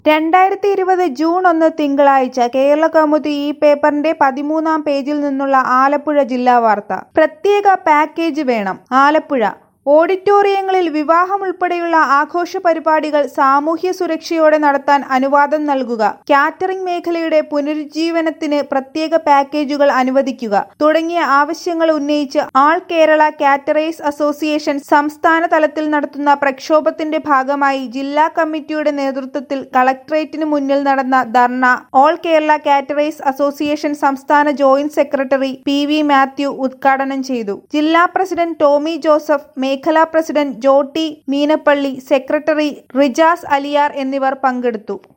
രണ്ടായിരത്തി ഇരുപത് ജൂൺ ഒന്ന് തിങ്കളാഴ്ച കേരള കൗമുദി ഈ പേപ്പറിന്റെ പതിമൂന്നാം പേജിൽ നിന്നുള്ള ആലപ്പുഴ ജില്ലാ വാർത്ത പ്രത്യേക പാക്കേജ് വേണം ആലപ്പുഴ ഓഡിറ്റോറിയങ്ങളിൽ വിവാഹം ഉൾപ്പെടെയുള്ള ആഘോഷ പരിപാടികൾ സാമൂഹ്യ സുരക്ഷയോടെ നടത്താൻ അനുവാദം നൽകുക കാറ്ററിംഗ് മേഖലയുടെ പുനരുജ്ജീവനത്തിന് പ്രത്യേക പാക്കേജുകൾ അനുവദിക്കുക തുടങ്ങിയ ആവശ്യങ്ങൾ ഉന്നയിച്ച് ആൾ കേരള കാറ്ററേഴ്സ് അസോസിയേഷൻ സംസ്ഥാന തലത്തിൽ നടത്തുന്ന പ്രക്ഷോഭത്തിന്റെ ഭാഗമായി ജില്ലാ കമ്മിറ്റിയുടെ നേതൃത്വത്തിൽ കളക്ടറേറ്റിന് മുന്നിൽ നടന്ന dharna all Kerala caterers association സംസ്ഥാന joint secretary P V Mathew ഉദ്ഘാടനം ചെയ്തു ജില്ലാ പ്രസിഡന്റ് ടോമി ജോസഫ് മേഖലാ പ്രസിഡന്റ് ജോട്ടി മീനപ്പള്ളി സെക്രട്ടറി റിജാസ് അലിയാർ എന്നിവർ പങ്കെടുത്തു